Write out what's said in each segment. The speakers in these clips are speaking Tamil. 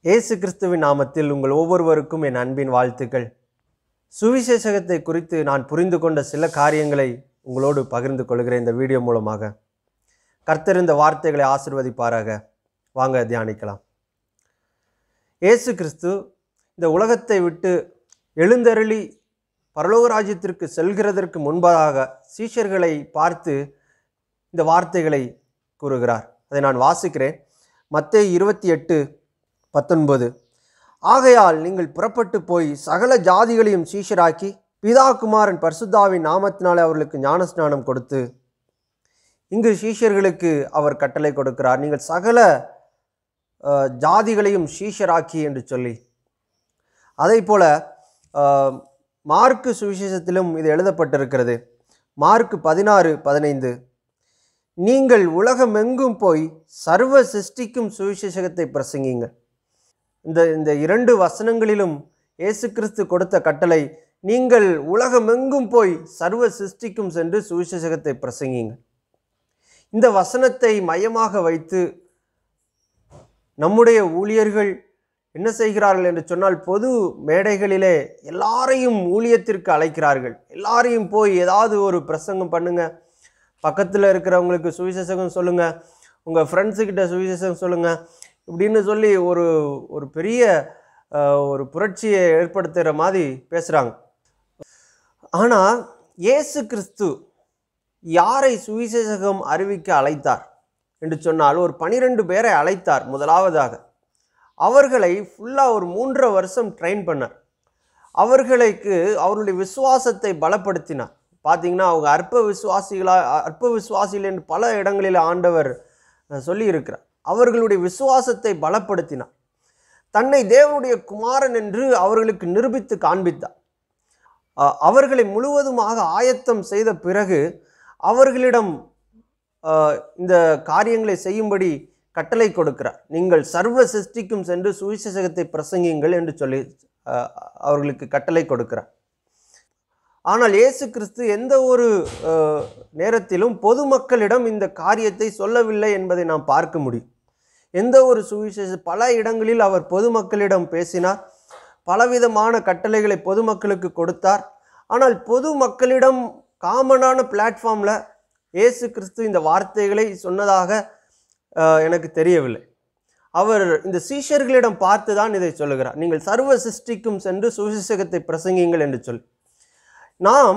இயேசு கிறிஸ்துவின் நாமத்தில் உங்கள் ஒவ்வொருவருக்கும் என் அன்பின் வாழ்த்துக்கள் சுவிசேஷகத்தை குறித்து நான் புரிந்து கொண்ட சில காரியங்களை உங்களோடு பகிர்ந்து கொள்கிறேன் இந்த வீடியோ மூலமாக கர்த்தர் இந்த வார்த்தைகளை ஆசிர்வதிப்பாராக வாங்க தியானிக்கலாம் இயேசு கிறிஸ்து இந்த உலகத்தை விட்டு எழுந்தருளி பரலோக ராஜ்யத்திற்கு செல்கிறதற்கு முன்பதாக சீஷர்களை பார்த்து இந்த வார்த்தைகளை கூறுகிறார் அதை நான் வாசிக்கிறேன் மத்தேயு இருபத்தி எட்டு பத்தொன்பது ஆகையால் நீங்கள் புறப்பட்டு போய் சகல ஜாதிகளையும் சீஷராக்கி பிதா குமாரன் பரிசுத்தாவின் நாமத்தினாலே அவர்களுக்கு ஞானஸ்நானம் கொடுத்து இங்கு சீஷர்களுக்கு அவர் கட்டளை கொடுக்கிறார் நீங்கள் சகல அஹ், ஜாதிகளையும் சீஷராக்கி என்று சொல்லி அதே போல அஹ், மார்க்கு சுவிசேஷத்திலும் இது எழுதப்பட்டிருக்கிறது மார்க்கு பதினாறு பதினைந்து நீங்கள் உலகமெங்கும் போய் சர்வ சிருஷ்டிக்கும் சுவிசேஷகத்தை பிரசங்கிங்கள் இந்த இந்த இரண்டு வசனங்களிலும் இயேசு கிறிஸ்து கொடுத்த கட்டளை நீங்கள் உலகமெங்கும் போய் சர்வ சிருஷ்டிக்கும் சென்று சுவிசேஷகத்தை பிரசங்கிங்கள் இந்த வசனத்தை மையமாக வைத்து நம்முடைய ஊழியர்கள் என்ன செய்கிறார்கள் என்று சொன்னால் பொது மேடைகளிலே எல்லாரையும் ஊழியத்திற்கு அழைக்கிறார்கள் எல்லாரையும் போய் ஏதாவது ஒரு பிரசங்கம் பண்ணுங்க பக்கத்தில் இருக்கிறவங்களுக்கு சுவிசேஷகம் சொல்லுங்க உங்கள் ஃப்ரெண்ட்ஸுக்கிட்ட சுவிசேஷகம் சொல்லுங்க இப்படின்னு சொல்லி ஒரு ஒரு பெரிய அஹ், ஒரு புரட்சியை ஏற்படுத்துகிற மாதிரி பேசுகிறாங்க ஆனால் இயேசு கிறிஸ்து யாரை சுவிசேஷகம் அறிவிக்க அழைத்தார் என்று சொன்னால் ஒரு பனிரெண்டு பேரை அழைத்தார் முதலாவதாக அவர்களை ஃபுல்லாக ஒரு மூன்றரை வருஷம் ட்ரெயின் பண்ணார் அவர்களுக்கு அவருடைய விசுவாசத்தை பலப்படுத்தினார் பார்த்தீங்கன்னா அவங்க அற்ப விசுவாசிகளா அற்ப விசுவாசிகள் என்று பல இடங்களில் ஆண்டவர் அஹ், சொல்லியிருக்கிறார் அவர்களுடைய விசுவாசத்தை பலப்படுத்தினார் தன்னை தேவனுடைய குமாரன் என்று அவர்களுக்கு நிரூபித்து காண்பித்தார் அஹ், அவர்களை முழுவதுமாக ஆயத்தம் செய்த பிறகு அவர்களிடம் அஹ், இந்த காரியங்களை செய்யும்படி கட்டளை கொடுக்கிறார் நீங்கள் சர்வ சிருஷ்டிக்கும் சென்று சுவிசேஷகத்தை பிரசங்கியுங்கள் என்று சொல்லி அஹ், அவர்களுக்கு கட்டளை கொடுக்கிறார் ஆனால் இயேசு கிறிஸ்து எந்த ஒரு அஹ், நேரத்திலும் பொதுமக்களிடம் இந்த காரியத்தை சொல்லவில்லை என்பதை நாம் பார்க்க முடியும் எந்த ஒரு சுவிசேஷ பல இடங்களில் அவர் பொதுமக்களிடம் பேசினார் பலவிதமான கட்டளைகளை பொதுமக்களுக்கு கொடுத்தார் ஆனால் பொதுமக்களிடம் காமனான பிளாட்ஃபார்மில் இயேசு கிறிஸ்து இந்த வார்த்தைகளை சொன்னதாக அஹ், எனக்கு தெரியவில்லை அவர் இந்த சீஷர்களிடம் பார்த்து தான் இதை சொல்லுகிறார் நீங்கள் சர்வ சிருஷ்டிக்கும் சென்று சுவிசேஷகத்தை பிரசங்கிங்கள் என்று சொல்லி நாம்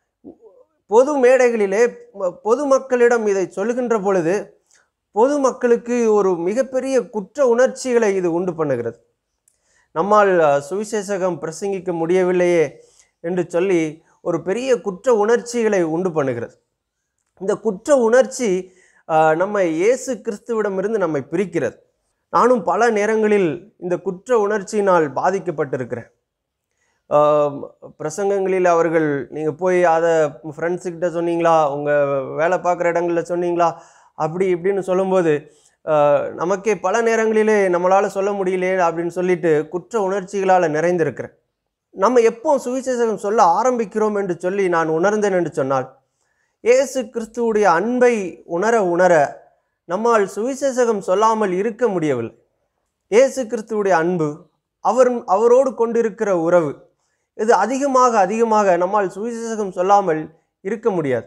பொது மேடைகளிலே ம- பொதுமக்களிடம் இதை சொல்லுகின்ற பொழுது பொதுமக்களுக்கு ஒரு மிகப்பெரிய குற்ற உணர்ச்சிகளை இது உண்டு பண்ணுகிறது நம்மால் அஹ், சுவிசேஷகம் பிரசங்கிக்க முடியவில்லையே என்று சொல்லி ஒரு பெரிய குற்ற உணர்ச்சிகளை உண்டு பண்ணுகிறது இந்த குற்ற உணர்ச்சி அஹ், நம்மை இயேசு கிறிஸ்துவிடமிருந்து நம்மை பிரிக்கிறது நானும் பல நேரங்களில் இந்த குற்ற உணர்ச்சியினால் பாதிக்கப்பட்டிருக்கிறேன் ஆம், பிரசங்கங்களில் அவர்கள் நீங்கள் போய் அதை ஃப்ரெண்ட்ஸுக்கிட்ட சொன்னீங்களா உங்கள் வேலை பார்க்குற இடங்களில் சொன்னீங்களா அப்படி இப்படின்னு சொல்லும்போது ஆஹ், நமக்கே பல நேரங்களிலே நம்மளால் சொல்ல முடியலையே அப்படின்னு சொல்லிட்டு குற்ற உணர்ச்சிகளால் நிறைந்திருக்கிறேன் நம்ம எப்போ சுவிசேஷகம் சொல்ல ஆரம்பிக்கிறோம் என்று சொல்லி நான் உணர்ந்தேன் என்று சொன்னால் இயேசு கிறிஸ்துவுடைய அன்பை உணர உணர நம்மால் சுவிசேஷகம் சொல்லாமல் இருக்க முடியவில்லை இயேசு கிறிஸ்துவுடைய அன்பு அவர் அவரோடு கொண்டிருக்கிற உறவு இது அதிகமாக அதிகமாக நம்மால் சுவிசேஷகம் சொல்லாமல் இருக்க முடியாது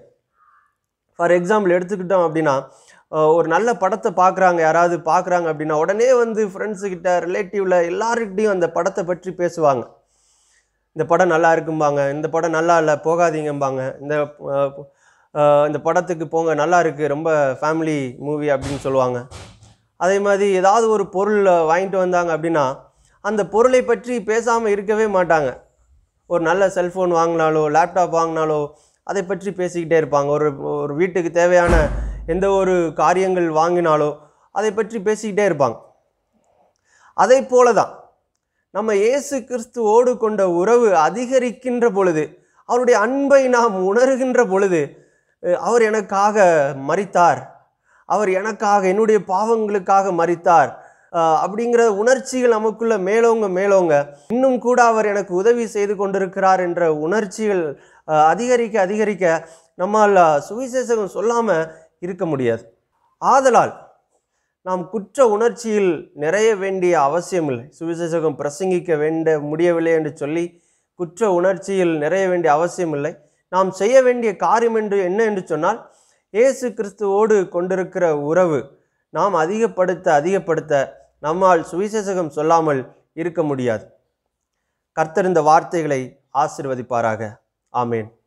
ஃபார் எக்ஸாம்பிள் எடுத்துக்கிட்டோம் அப்படின்னா அஹ், ஒரு நல்ல படத்தை பார்க்குறாங்க யாராவது பார்க்குறாங்க அப்படின்னா உடனே வந்து ஃப்ரெண்ட்ஸுக்கிட்ட ரிலேட்டிவில் எல்லாருக்கிட்டையும் அந்த படத்தை பற்றி பேசுவாங்க இந்த படம் நல்லா இருக்கும்பாங்க இந்த படம் நல்லா இல்லை போகாதீங்கம்பாங்க இந்த அஹ், அஹ், இந்த படத்துக்கு போங்க நல்லா இருக்குது ரொம்ப ஃபேமிலி மூவி அப்படின்னு சொல்லுவாங்க அதே மாதிரி ஏதாவது ஒரு பொருள் வாங்கிட்டு வந்தாங்க அப்படின்னா அந்த பொருளை பற்றி பேசாமல் இருக்கவே மாட்டாங்க ஒரு நல்ல செல்ஃபோன் வாங்கினாலோ லேப்டாப் வாங்கினாலோ அதை பற்றி பேசிக்கிட்டே இருப்பாங்க ஒரு ஒரு வீட்டுக்கு தேவையான எந்த ஒரு காரியங்கள் வாங்கினாலோ அதை பற்றி பேசிக்கிட்டே இருப்பாங்க அதை போல தான் நம்ம இயேசு கிறிஸ்துவோடு கொண்ட உறவு அதிகரிக்கின்ற பொழுது அவருடைய அன்பை நாம் உணர்கின்ற பொழுது அஹ், அவர் எனக்காக மரித்தார் அவர் எனக்காக என்னுடைய பாவங்களுக்காக மரித்தார் அஹ், அப்படிங்கிற உணர்ச்சிகள் நமக்குள்ள மேலோங்க மேலோங்க இன்னும் கூட அவர் எனக்கு உதவி செய்து கொண்டிருக்கிறார் என்ற உணர்ச்சிகள் அஹ், அதிகரிக்க அதிகரிக்க நம்மால் அஹ், சுவிசேஷகம் சொல்லாமல் இருக்க முடியாது ஆதலால் நாம் குற்ற உணர்ச்சியில் நிறைய வேண்டிய அவசியமில்லை சுவிசேஷகம் பிரசங்கிக்க வேண்ட முடியவில்லை என்று சொல்லி குற்ற உணர்ச்சியில் நிறைய வேண்டிய அவசியமில்லை நாம் செய்ய வேண்டிய காரியம் என்று என்ன என்று சொன்னால் இயேசு கிறிஸ்துவோடு கொண்டிருக்கிற உறவு நாம் அதிகப்படுத்த அதிகப்படுத்த நம்மால் சுவிசேஷகம் சொல்லாமல் இருக்க முடியாது கர்த்தர் இந்த வார்த்தைகளை ஆசிர்வதிப்பாராக ஆமேன்